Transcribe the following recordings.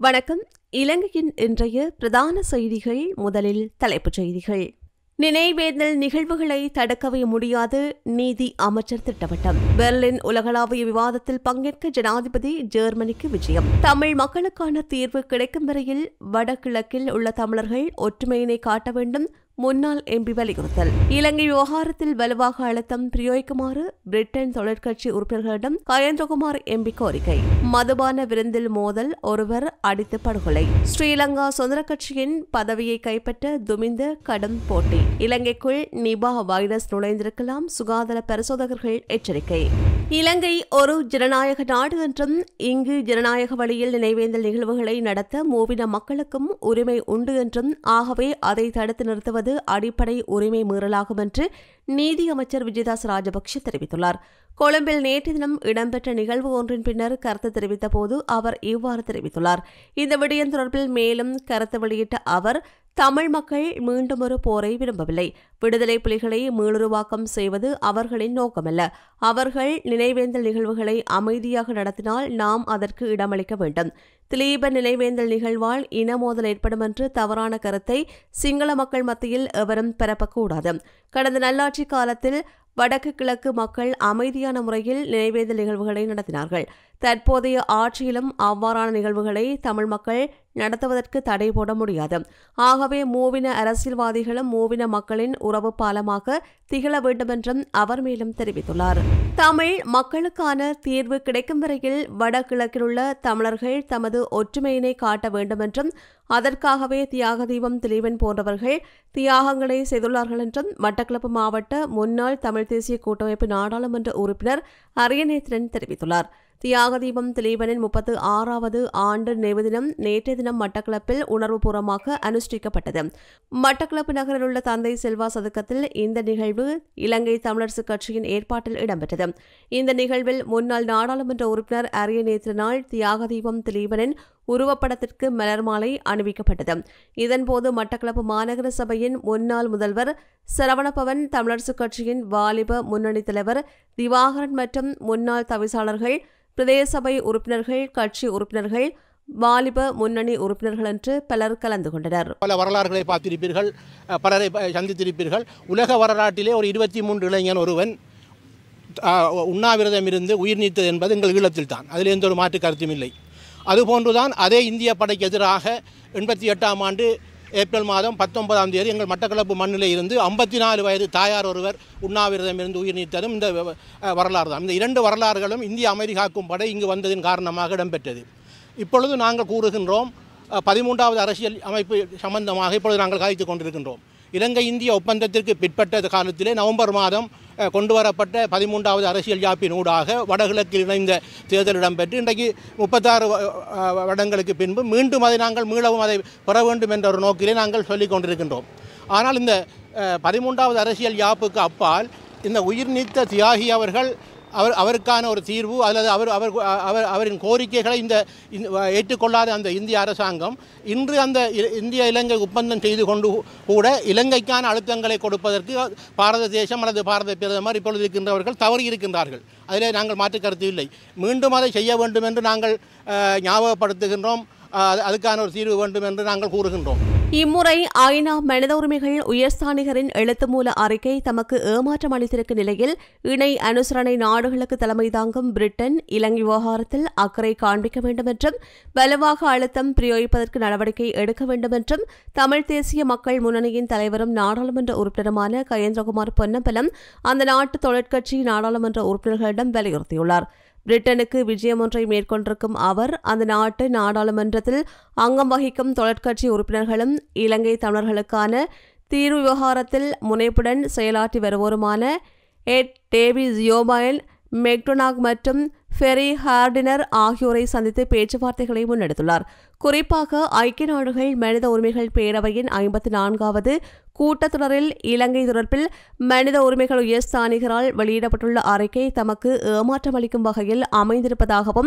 வணக்கம் இலங்கையின் இன்றைய பிரதான செய்திகள் முதலில் தலைப்புச் செய்திகள் நினைவேந்தல் நிகழ்வுகளை தடுக்கவே முடியாது நீதி அமைச்சர் திட்டவட்டம் பெர்லின் உலகளாவிய விவாதத்தில் பங்கேற்க ஜனாதிபதி ஜெர்மனிக்கு விஜயம் தமிழ் மக்களுக்கான தீர்வு கிடைக்கும் வரையில் வடகிழக்கில் உள்ள தமிழர்கள் ஒற்றுமையினை காட்ட வேண்டும் முன்னாள் எம்பி வலியுறுத்தல் இலங்கை விவகாரத்தில் வலுவாக அழுத்தம் பிரயோகிக்குமாறு பிரிட்டன் தொழிற்கட்சி உறுப்பினர்களிடம் கயேந்திரகுமார் எம்பி கோரிக்கை மதுபான விருந்தில் மோதல் ஒருவர் அடித்து படுகொலை ஸ்ரீலங்கா சுதந்திர கட்சியின் பதவியை கைப்பற்ற துமிந்த கடும் போட்டி இலங்கைக்குள் நிபா வைரஸ் நுழைந்திருக்கலாம் சுகாதார பரிசோதகர்கள் எச்சரிக்கை இலங்கை ஒரு ஜனநாயக நாடு என்றும் இங்கு ஜனநாயக வழியில் நினைவேந்தல் நிகழ்வுகளை நடத்த மூவின மக்களுக்கும் உரிமை உண்டு என்றும் ஆகவே அதை தடுத்து நிறுத்துவது அடிப்படை உரிமை மீறலாகும் என்று நீதி அமைச்சர் விஜயதாஸ் ராஜபக்ஷ தெரிவித்துள்ளார் கொழும்பில் நேற்று தினம் இடம்பெற்ற நிகழ்வு ஒன்றின் பின்னர் கருத்து தெரிவித்த போது அவர் இவ்வாறு தெரிவித்துள்ளார் இந்த விடயம் தொடர்பில் மேலும் கருத்து வெளியிட்ட அவர் தமிழ் மக்கள் மீண்டும் ஒரு போரை விரும்பவில்லை விடுதலை புலிகளை மீளுருவாக்கம் செய்வது அவர்களின் நோக்கமல்ல அவர்கள் நினைவேந்தல் நிகழ்வுகளை அமைதியாக நடத்தினால் நாம் அதற்கு இடமளிக்க வேண்டும் திலீப நினைவேந்தல் நிகழ்வால் இன மோதல் ஏற்படும் என்று தவறான கருத்தை சிங்கள மக்கள் மத்தியில் எவரும் பரப்பக்கூடாது கடந்த நல்லாட்சி காலத்தில் வடக்கு கிழக்கு மக்கள் அமைதியான முறையில் நினைவேந்தல் நிகழ்வுகளை நடத்தினார்கள் தற்போதைய ஆட்சியிலும் அவ்வாறான நிகழ்வுகளை தமிழ் மக்கள் நடத்துவதற்கு தடை போட முடியாது ஆகவே மூவின அரசியல்வாதிகளும் மூவின மக்களின் உறவு பாலமாக திகழ வேண்டுமென்றும் அவர் மேலும் தெரிவித்துள்ளார் தமிழ் மக்களுக்கான தீர்வு கிடைக்கும் வரையில் வடகிழக்கில் உள்ள தமிழர்கள் தமது ஒற்றுமையினை காட்ட வேண்டுமென்றும் அதற்காகவே தியாக தீபம் திலீபன் போன்றவர்கள் தியாகங்களை செய்துள்ளார்கள் என்றும் மட்டக்களப்பு மாவட்ட முன்னாள் தமிழ் தேசிய கூட்டமைப்பு நாடாளுமன்ற உறுப்பினர் அரியநேத்திரன் தெரிவித்துள்ளார் தியாக தீபம் திலீபனின் முப்பத்து ஆறாவது ஆண்டு நினைவு தினம் நேற்றைய தினம் மட்டக்களப்பில் உணர்வுபூர்வமாக அனுஷ்டிக்கப்பட்டது மட்டக்களப்பு நகரில் உள்ள தந்தை செல்வா சதுக்கத்தில் இந்த நிகழ்வு இலங்கை தமிழரசுக் கட்சியின் ஏற்பாட்டில் இடம்பெற்றது இந்த நிகழ்வில் முன்னாள் நாடாளுமன்ற உறுப்பினர் அரியநேத்திரனால் தியாக தீபம் திலீபனின் உருவப்படத்திற்கு மலர் மாலை அணிவிக்கப்பட்டது இதன்போது மட்டக்களப்பு மாநகர சபையின் முன்னாள் முதல்வர் சரவணபவன் தமிழரசுக் கட்சியின் வாலிப முன்னணி தலைவர் திவாகரன் மற்றும் முன்னாள் தவிசாளர்கள் பிரதேச சபை உறுப்பினர்கள் கட்சி உறுப்பினர்கள் வாலிப முன்னணி உறுப்பினர்கள் என்று பலர் கலந்து கொண்டனர் பல வரலாறுகளை பார்த்திருப்பீர்கள் அஹ், பலரை ப- சந்தித்திருப்பீர்கள் உலக வரலாற்றிலே ஒரு இருபத்தி மூன்று இளைஞன் ஒருவன் அஹ், உண்ணாவிரதம் இருந்து உயிர் நீத்தது என்பது எங்கள் ஈழத்தில் தான் அதில் எந்த ஒரு மாற்று கருத்தும் இல்லை அதுபோன்றுதான் அதே இந்திய படைக்கு எதிராக எண்பத்தி எட்டாம் ஆண்டு ஏப்ரல் மாதம் பத்தொன்பதாம் தேதி எங்கள் மட்டக்களப்பு மண்ணிலே இருந்து ஐம்பத்தி நாலு வயது தாயார் ஒருவர் உண்ணாவிரதம் இருந்து உயிர் நீத்ததும் இந்த அஹ், வரலாறு தான் இந்த இரண்டு வரலாறுகளும் இந்திய அமைதி காக்கும் படை இங்கு வந்ததின் காரணமாக இடம்பெற்றது இப்பொழுது நாங்கள் கூறுகின்றோம் அஹ், பதிமூன்றாவது அரசியல் அமைப்பு சம்பந்தமாக இப்பொழுது நாங்கள் காய்த்து கொண்டிருக்கின்றோம் இலங்கை இந்திய ஒப்பந்தத்திற்கு பிற்பட்ட காலத்திலே நவம்பர் மாதம் அஹ், கொண்டு வரப்பட்ட பதிமூன்றாவது அரசியல் யாப்பின் ஊடாக வடகிழக்கில் இணைந்த தேர்தல் இடம்பெற்று இன்றைக்கு முப்பத்தாறு வ- அஹ், வருடங்களுக்கு பின்பு மீண்டும் அதை நாங்கள் மீளவும் அதை பெற வேண்டும் என்ற ஒரு நோக்கிலே நாங்கள் சொல்லிக் கொண்டிருக்கின்றோம் ஆனால் இந்த அஹ், பதிமூன்றாவது அரசியல் யாப்புக்கு அப்பால் இந்த உயிர் நீத்த தியாகி அவர்கள் அவர் அவருக்கான ஒரு தீர்வு அல்லது அவர் அவர் அவர் அவரின் கோரிக்கைகளை இந்த இந்த- ஏற்றுக்கொள்ளாத அந்த இந்திய அரசாங்கம் இன்று அந்த இ- இந்திய இலங்கை ஒப்பந்தம் செய்து கொண்டு கூட இலங்கைக்கான அழுத்தங்களை கொடுப்பதற்கு பாரத தேசம் அல்லது பாரத பிரதமர் இப்பொழுது இருக்கின்றவர்கள் தவறி இருக்கின்றார்கள் அதிலே நாங்கள் மாற்று கருத்து இல்லை மீண்டும் அதை செய்ய வேண்டும் என்று நாங்கள் அஹ், ஞாபகப்படுத்துகின்றோம் அஹ், அது- அதுக்கான ஒரு தீர்வு வேண்டும் என்று நாங்கள் கூறுகின்றோம் இம்முறை ஐநா மனித உரிமைகள் உயர்ஸ்தானிகரின் எழுத்துமூல அறிக்கை தமக்கு ஏமாற்றம் அளித்திருக்கும் நிலையில் இணை அனுசரணை நாடுகளுக்கு தலைமை தாங்கும் பிரிட்டன் இலங்கை விவகாரத்தில் அக்கறை காண்பிக்க வேண்டும் என்றும் வலுவாக அழுத்தம் பிரயோகிப்பதற்கு நடவடிக்கை எடுக்க வேண்டும் என்றும் தமிழ் தேசிய மக்கள் முன்னணியின் தலைவரும் நாடாளுமன்ற உறுப்பினருமான கயேந்திரகுமார் பொன்னம்பலம் அந்த நாட்டு தொழிற்கட்சி நாடாளுமன்ற உறுப்பினர்களிடம் வலியுறுத்தியுள்ளார் பிரிட்டனுக்கு விஜயம் ஒன்றை மேற்கொண்டிருக்கும் அவர் அந்த நாட்டு நாடாளுமன்றத்தில் அங்கம் வகிக்கும் தொழிற்கட்சி உறுப்பினர்களும் இலங்கை தமிழர்களுக்கான தீர்வு விவகாரத்தில் முனைப்புடன் செயலாற்றி வருவோருமான எட் டேவி ஜியோபாயல் மெக்டொனாக் மற்றும் ஃபெரி ஹார்டினர் ஆகியோரை சந்தித்து பேச்சுவார்த்தைகளை முன்னெடுத்துள்ளார் குறிப்பாக ஐக்கிய நாடுகள் மனித உரிமைகள் பேரவையின் ஐம்பத்தி நான்காவது கூட்டத்தொடரில் இலங்கை தொடர்பில் மனித உரிமைகள் உயர்ஸ்தானிகரால் வெளியிடப்பட்டுள்ள அறிக்கை தமக்கு ஏமாற்றம் அளிக்கும் வகையில் அமைந்திருப்பதாகவும்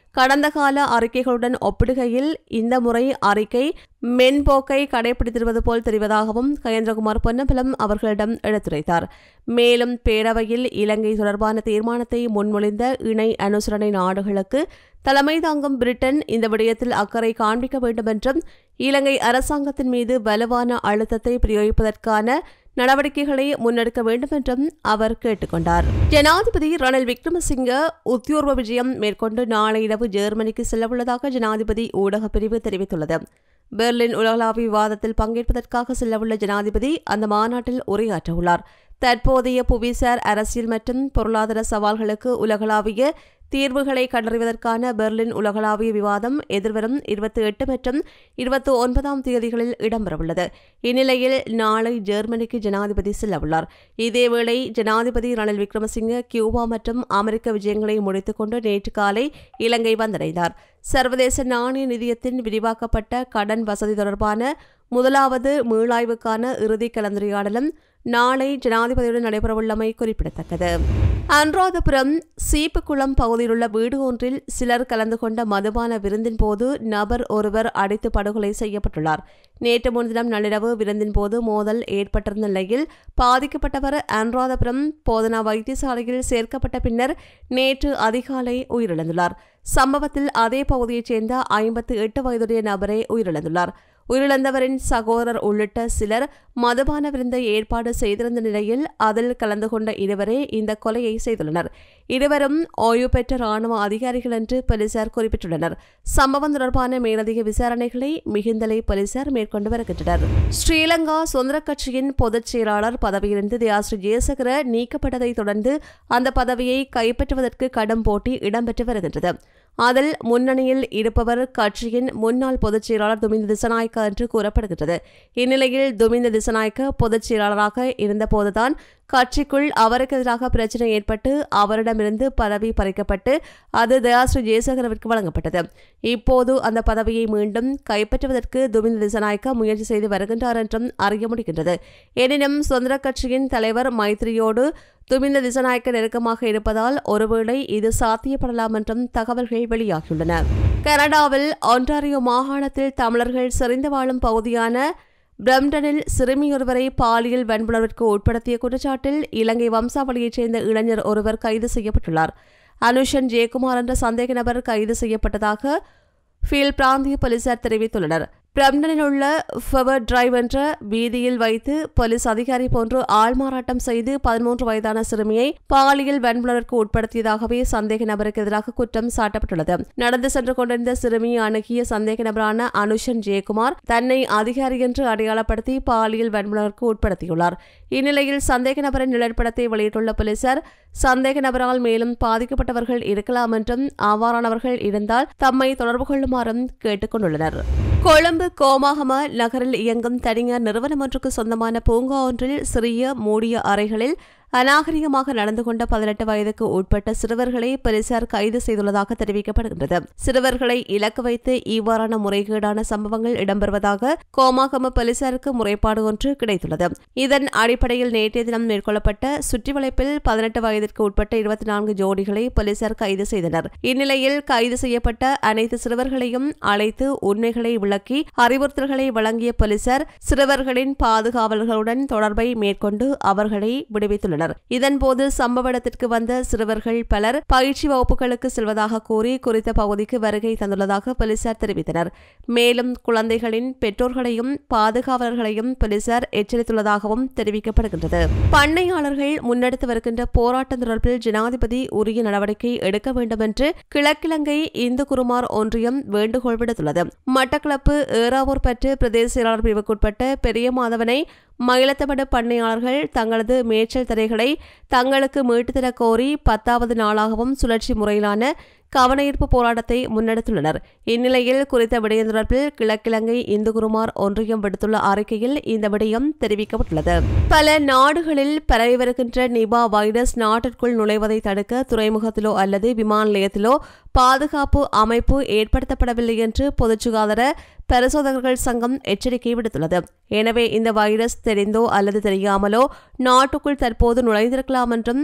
கடந்த கால அறிக்கைகளுடன் ஒப்பிடுகையில் இந்த முறை அறிக்கை மென்போக்கை கடைபிடித்திருப்பது போல் தெரிவதாகவும் கயேந்திரகுமார் பொன்னம்பலம் அவர்களிடம் எடுத்துரைத்தார் மேலும் பேரவையில் இலங்கை தொடர்பான தீர்மானத்தை முன்மொழிந்த இணை அனுசரணை நாடுகளுக்கு தலைமை தாங்கும் பிரிட்டன் இந்த விடயத்தில் அக்கறை காண்பிக்க வேண்டும் என்றும் இலங்கை அரசாங்கத்தின் மீது வலுவான அழுத்தத்தை பிரயோகிப்பதற்கான நடவடிக்கைகளை முன்னெடுக்க வேண்டும் என்றும் அவர் கேட்டுக்கொண்டார் ஜனாதிபதி ரணில் விக்ரமசிங்க உத்தியோர்வ விஜயம் மேற்கொண்டு நாளை இரவு ஜெர்மனிக்கு செல்லவுள்ளதாக ஜனாதிபதி ஊடகப் பிரிவு தெரிவித்துள்ளது பெர்லின் உலகளாவிய விவாதத்தில் பங்கேற்பதற்காக செல்லவுள்ள ஜனாதிபதி அந்த மாநாட்டில் உரையாற்றவுள்ளார் தற்போதைய புவிசார் அரசியல் மற்றும் பொருளாதார சவால்களுக்கு உலகளாவிய தீர்வுகளை கண்டறிவதற்கான பெர்லின் உலகளாவிய விவாதம் எதிர்வரும் இருபத்தி எட்டு மற்றும் இருபத்தி ஒன்பதாம் தேதிகளில் இடம்பெறவுள்ளது இந்நிலையில் நாளை ஜெர்மனிக்கு ஜனாதிபதி செல்லவுள்ளார் இதேவேளை ஜனாதிபதி ரணில் விக்ரமசிங்க கியூபா மற்றும் அமெரிக்க விஜயங்களை முடித்துக்கொண்டு நேற்று காலை இலங்கை வந்தடைந்தார் சர்வதேச நாணய நிதியத்தின் விரிவாக்கப்பட்ட கடன் வசதி தொடர்பான முதலாவது மீளாய்வுக்கான இறுதி கலந்துரையாடலும் நாளை ஜனாதிபதியுடன் நடைபெறவுள்ளமை குறிப்பிடத்தக்கது அனுராதபுரம் சீப்புக்குளம் பகுதியில் உள்ள வீடு ஒன்றில் சிலர் கலந்து கொண்ட மதுபான விருந்தின் போது நபர் ஒருவர் அடித்து படுகொலை செய்யப்பட்டுள்ளார் நேற்று முன்தினம் நள்ளிரவு விருந்தின் போது மோதல் ஏற்பட்டிருந்த நிலையில் பாதிக்கப்பட்டவர் அனுராதபுரம் போதனா வைத்தியசாலையில் சேர்க்கப்பட்ட பின்னர் நேற்று அதிகாலை உயிரிழந்துள்ளார் சம்பவத்தில் அதே பகுதியைச் சேர்ந்த ஐம்பத்து எட்டு வயதுடைய நபரே உயிரிழந்துள்ளார் உயிரிழந்தவரின் சகோதரர் உள்ளிட்ட சிலர் மதுபான விருந்தை ஏற்பாடு செய்திருந்த நிலையில் அதில் கலந்து கொண்ட இருவரே இந்த கொலையை செய்துள்ளனர் இருவரும் ஓய்வு பெற்ற ராணுவ அதிகாரிகள் என்று போலீசார் குறிப்பிட்டுள்ளனர் சம்பவம் தொடர்பான மேலதிக விசாரணைகளை மிகுந்தலை போலீசார் மேற்கொண்டு வருகின்றனர் ஸ்ரீலங்கா சுதந்திர கட்சியின் பொதுச் செயலாளர் பதவியிலிருந்து தியாஸ்ரீ ஜெயசகர நீக்கப்பட்டதை தொடர்ந்து அந்த பதவியை கைப்பற்றுவதற்கு கடும் போட்டி இடம்பெற்று வருகின்றது அதில் முன்னணியில் இருப்பவர் கட்சியின் முன்னாள் பொதுச் செயலாளர் துமிந்த திசநாயக்கா என்று கூறப்படுகின்றது இந்நிலையில் துமிந்த திசநாயக்க பொதுச் செயலாளராக இருந்தபோதுதான் கட்சிக்குள் அவருக்கு எதிராக பிரச்சினை ஏற்பட்டு அவரிடமிருந்து பதவி பறிக்கப்பட்டு அது தயாஸ்ரீ ஜெயசேகரவிற்கு வழங்கப்பட்டது இப்போது அந்த பதவியை மீண்டும் கைப்பற்றுவதற்கு துமிந்த திசநாயக்க முயற்சி செய்து வருகின்றார் என்றும் அறிய முடிகின்றது எனினும் சுதந்திர கட்சியின் தலைவர் மைத்ரியோடு துமிந்த திசநாயக்க நெருக்கமாக இருப்பதால் ஒருவேளை இது சாத்தியப்படலாம் என்றும் தகவல்கள் வெளியாகியுள்ளன கனடாவில் ஒன்டாரியோ மாகாணத்தில் தமிழர்கள் செறிந்து வாழும் பகுதியான பிரம்டனில் சிறுமியொருவரை பாலியல் வன்புணர்விற்கு உட்படுத்திய குற்றச்சாட்டில் இலங்கை வம்சாவளியைச் சேர்ந்த இளைஞர் ஒருவர் கைது செய்யப்பட்டுள்ளார் அனுஷன் ஜெயக்குமார் என்ற சந்தேக நபர் கைது செய்யப்பட்டதாக ஃபீல் பிராந்திய போலீசார் தெரிவித்துள்ளனர் பிரம்டனில் உள்ள ஃபவர் டிரைவ் என்ற வீதியில் வைத்து போலீஸ் அதிகாரி போன்று ஆள்மாறாட்டம் செய்து பதிமூன்று வயதான சிறுமியை பாலியல் வன்புணர்வுக்கு உட்படுத்தியதாகவே சந்தேக நபருக்கு எதிராக குற்றம் சாட்டப்பட்டுள்ளது நடந்து சென்று கொண்டிருந்த சிறுமியை அணுகிய சந்தேக நபரான அனுஷன் ஜெயக்குமார் தன்னை அதிகாரி என்று அடையாளப்படுத்தி பாலியல் வன்புணர்வுக்கு உட்படுத்தியுள்ளார் இந்நிலையில் சந்தேக நபரின் நிழற்படத்தை வெளியிட்டுள்ள போலீசார் சந்தேக நபரால் மேலும் பாதிக்கப்பட்டவர்கள் இருக்கலாம் என்றும் அவ்வாறானவர்கள் இருந்தால் தம்மை தொடர்பு கொள்ளுமாறும் கேட்டுக் கொண்டுள்ளனர் கொழும்பு கோமாகம நகரில் இயங்கும் தனியார் நிறுவனம் ஒன்றுக்கு சொந்தமான பூங்கா ஒன்றில் சிறிய மூடிய அறைகளில் அநாகரிகமாக நடந்து கொண்ட பதினெட்டு வயதுக்கு உட்பட்ட சிறுவர்களை போலீசார் கைது செய்துள்ளதாக தெரிவிக்கப்படுகின்றது சிறுவர்களை இலக்கு வைத்து இவ்வாறான முறைகேடான சம்பவங்கள் இடம்பெறுவதாக கோமாகம போலீசாருக்கு முறைப்பாடு ஒன்று கிடைத்துள்ளது இதன் அடிப்படையில் நேற்றைய தினம் மேற்கொள்ளப்பட்ட சுற்றிவளைப்பில் பதினெட்டு வயதிற்கு உட்பட்ட இருபத்தி நான்கு ஜோடிகளை போலீசார் கைது செய்தனர் இந்நிலையில் கைது செய்யப்பட்ட அனைத்து சிறுவர்களையும் அழைத்து உண்மைகளை விளக்கி அறிவுறுத்தல்களை வழங்கிய போலீசார் சிறுவர்களின் பாதுகாவலர்களுடன் தொடர்பை மேற்கொண்டு அவர்களை விடுவித்துள்ளனர் இதன்போது சம்பவ இடத்திற்கு வந்த சிறுவர்கள் பலர் பயிற்சி வகுப்புகளுக்கு செல்வதாக கூறி குறித்த பகுதிக்கு வருகை தந்துள்ளதாக போலீசார் தெரிவித்தனர் மேலும் குழந்தைகளின் பெற்றோர்களையும் பாதுகாவலர்களையும் போலீசார் எச்சரித்துள்ளதாகவும் தெரிவிக்கப்படுகின்றது பண்ணையாளர்கள் முன்னெடுத்து வருகின்ற போராட்டம் தொடர்பில் ஜனாதிபதி உரிய நடவடிக்கை எடுக்க வேண்டும் என்று கிழக்கிழங்கை இந்து குருமார் ஒன்றியம் வேண்டுகோள் விடுத்துள்ளது மட்டக்களப்பு ஏறாவூர் பற்று பிரதேச செயலாளர் பிரிவுக்குட்பட்ட பெரிய மாதவனை மயிலத்தமடு பண்ணையாளர்கள் தங்களது மேய்ச்சல் திரைகளை தங்களுக்கு மீட்டுத்தரக் கோரி பத்தாவது நாளாகவும் சுழற்சி முறையிலான கவனஈர்ப்பு போராட்டத்தை முன்னெடுத்துள்ளனர் இந்நிலையில் குறித்த விடயம் தொடர்பில் கிழக்கிழங்கை இந்துகுருமார் ஒன்றியம் விடுத்துள்ள அறிக்கையில் இந்த விடயம் தெரிவிக்கப்பட்டுள்ளது பல நாடுகளில் பரவி வருகின்ற நிபா வைரஸ் நாட்டிற்குள் நுழைவதை தடுக்க துறைமுகத்திலோ அல்லது விமான நிலையத்திலோ பாதுகாப்பு அமைப்பு ஏற்படுத்தப்படவில்லை என்று பொதுச் சுகாதார பரிசோதகர்கள் சங்கம் எச்சரிக்கை விடுத்துள்ளது எனவே இந்த வைரஸ் தெரிந்தோ அல்லது தெரியாமலோ நாட்டுக்குள் தற்போது நுழைந்திருக்கலாம் என்றும்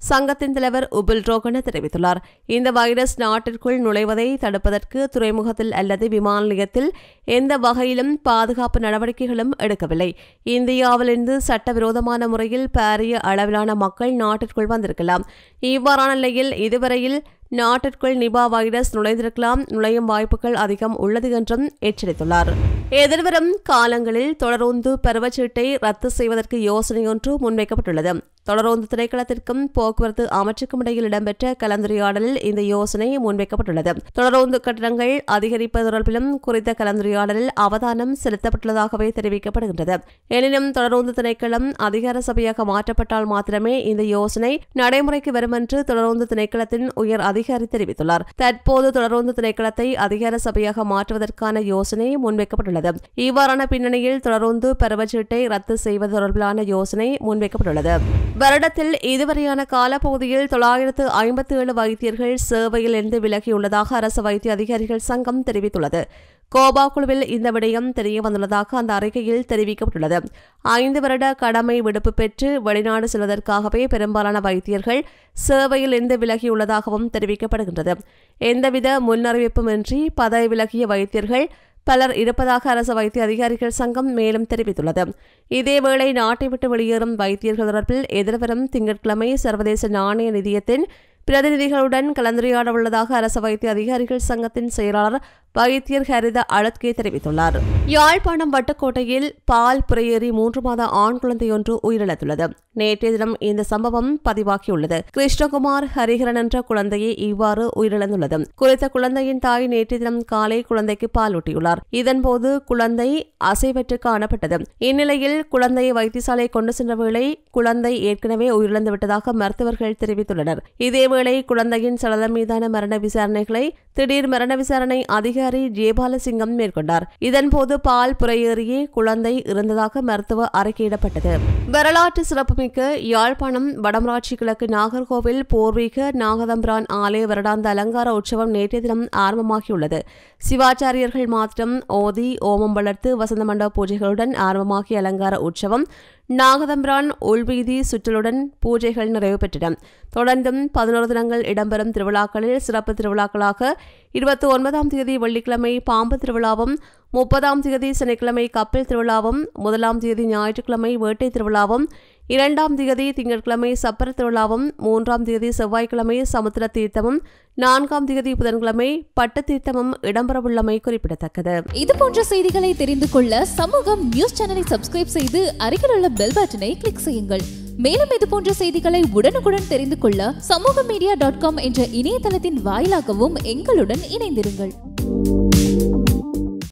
சங்கத்தின் தலைவர் உபுல் ரோகன தெரிவித்துள்ளார் இந்த வைரஸ் நாட்டிற்குள் நுழைவதை தடுப்பதற்கு துறைமுகத்தில் அல்லது விமான நிலையத்தில் எந்த வகையிலும் பாதுகாப்பு நடவடிக்கைகளும் எடுக்கவில்லை இந்தியாவிலிருந்து சட்டவிரோதமான முறையில் பாரிய அளவிலான மக்கள் நாட்டிற்குள் வந்திருக்கலாம் இவ்வாறான நிலையில் இதுவரையில் நாட்டிற்குள் நிபா வைரஸ் நுழைந்திருக்கலாம் நுழையும் வாய்ப்புகள் அதிகம் உள்ளது என்றும் எச்சரித்துள்ளார் எதிர்வரும் காலங்களில் தொடரோந்து பருவச்சீட்டை ரத்து செய்வதற்கு யோசனை ஒன்று முன்வைக்கப்பட்டுள்ளது தொடரோந்து திணைக்களத்திற்கும் போக்குவரத்து அமைச்சுக்கும் இடையில் இடம்பெற்ற கலந்துரையாடலில் இந்த யோசனை முன்வைக்கப்பட்டுள்ளது தொடரோந்து கட்டணங்கள் அதிகரிப்பது தொடர்பிலும் குறித்த கலந்துரையாடலில் அவதானம் செலுத்தப்பட்டுள்ளதாகவே தெரிவிக்கப்படுகின்றது எனினும் தொடரோந்து திணைக்களம் அதிகார சபையாக மாற்றப்பட்டால் மாத்திரமே இந்த யோசனை நடைமுறைக்கு வரும் என்று தொடரோந்து திணைக்களத்தின் உயர் அதிகாரி தெரிவித்துள்ளார் தற்போது தொடரோந்து திணைக்களத்தை அதிகார சபையாக மாற்றுவதற்கான யோசனை முன்வைக்கப்பட்டுள்ளது இவ்வாறான பின்னணியில் தொடரோந்து பருவச்சீட்டை ரத்து செய்வது தொடர்பிலான யோசனை முன்வைக்கப்பட்டுள்ளது வருடத்தில் இதுவரையான காலப்பகுதியில் தொள்ளாயிரத்து ஐம்பத்தி ஏழு வைத்தியர்கள் சேவையில் இருந்து விலகியுள்ளதாக அரசு வைத்திய அதிகாரிகள் சங்கம் தெரிவித்துள்ளது கோபா குழுவில் இந்த விடயம் தெரிய வந்துள்ளதாக அந்த அறிக்கையில் தெரிவிக்கப்பட்டுள்ளது ஐந்து வருட கடமை விடுப்பு பெற்று வெளிநாடு செல்வதற்காகவே பெரும்பாலான வைத்தியர்கள் சேவையில் இருந்து விலகியுள்ளதாகவும் தெரிவிக்கப்படுகின்றது எந்தவித முன்னறிவிப்புமின்றி பதவி விலகிய வைத்தியர்கள் பலர் இருப்பதாக அரசு வைத்திய அதிகாரிகள் சங்கம் மேலும் தெரிவித்துள்ளது இதேவேளை நாட்டை விட்டு வெளியேறும் வைத்தியர்கள் தொடர்பில் எதிர்வரும் திங்கட்கிழமை சர்வதேச நாணய நிதியத்தின் பிரதிநிதிகளுடன் கலந்துரையாட உள்ளதாக அரசு வைத்திய அதிகாரிகள் சங்கத்தின் செயலாளர் வைத்தியர் ஹரித அழத்கே தெரிவித்துள்ளார் யாழ்ப்பாணம் வட்டுக்கோட்டையில் பால் புறையேறி மூன்று மாத ஆண் குழந்தையொன்று உயிரிழந்துள்ளது நேற்றைய தினம் இந்த சம்பவம் பதிவாகியுள்ளது கிருஷ்ணகுமார் ஹரிஹரன் என்ற குழந்தையை இவ்வாறு உயிரிழந்துள்ளது குறித்த குழந்தையின் தாய் நேற்றைய தினம் காலை குழந்தைக்கு பாலூட்டியுள்ளார் இதன்போது குழந்தை அசைவற்று காணப்பட்டது இந்நிலையில் குழந்தையை வைத்தியசாலை கொண்டு சென்ற வேளை குழந்தை ஏற்கனவே உயிரிழந்து விட்டதாக மருத்துவர்கள் தெரிவித்துள்ளனர் இதேவேளை குழந்தையின் சடலம் மீதான மரண விசாரணைகளை திடீர் மரண விசாரணை அதிகாரி ஜெயபாலசிங்கம் மேற்கொண்டார் இதன்போது பால் புறையேறியே குழந்தை இறந்ததாக மருத்துவ அறிக்கையிடப்பட்டது வரலாற்று சிறப்புமிக்க யாழ்ப்பாணம் வடமராட்சி கிழக்கு நாகர்கோவில் பூர்வீக நாகதம்பிரான் ஆலய வருடாந்த அலங்கார உற்சவம் நேற்றைய தினம் ஆரம்பமாகியுள்ளது சிவாச்சாரியர்கள் மாத்திரம் ஓதி ஓமம் வளர்த்து வசந்த மண்டப பூஜைகளுடன் ஆரம்பமாகிய அலங்கார உற்சவம் நாகதம்பிரான் உள்வீதி சுற்றலுடன் பூஜைகள் நிறைவு பெற்றன தொடர்ந்தும் பதினோரு தினங்கள் இடம்பெறும் திருவிழாக்களில் சிறப்பு திருவிழாக்களாக இருபத்தி ஒன்பதாம் தேதி வெள்ளிக்கிழமை பாம்பு திருவிழாவும் முப்பதாம் தேதி சனிக்கிழமை கப்பல் திருவிழாவும் முதலாம் தேதி ஞாயிற்றுக்கிழமை வேட்டை திருவிழாவும் இரண்டாம் தேதி திங்கட்கிழமை சப்பர திருவிழாவும் மூன்றாம் தேதி செவ்வாய்க்கிழமை சமுத்திர தீர்த்தமும் நான்காம் தேதி புதன்கிழமை பட்டு தீர்த்தமும் இடம்பெறவுள்ளமை குறிப்பிடத்தக்கது இது போன்ற செய்திகளை தெரிந்து கொள்ள சமூகம் நியூஸ் சேனலை சப்ஸ்கிரைப் செய்து அருகில் உள்ள பெல் பட்டனை கிளிக் செய்யுங்கள் மேலும் இது போன்ற செய்திகளை உடனுக்குடன் தெரிந்து கொள்ள சமூக மீடியா டாட் காம் என்ற இணையதளத்தின் வாயிலாகவும் எங்களுடன் இணைந்திருங்கள்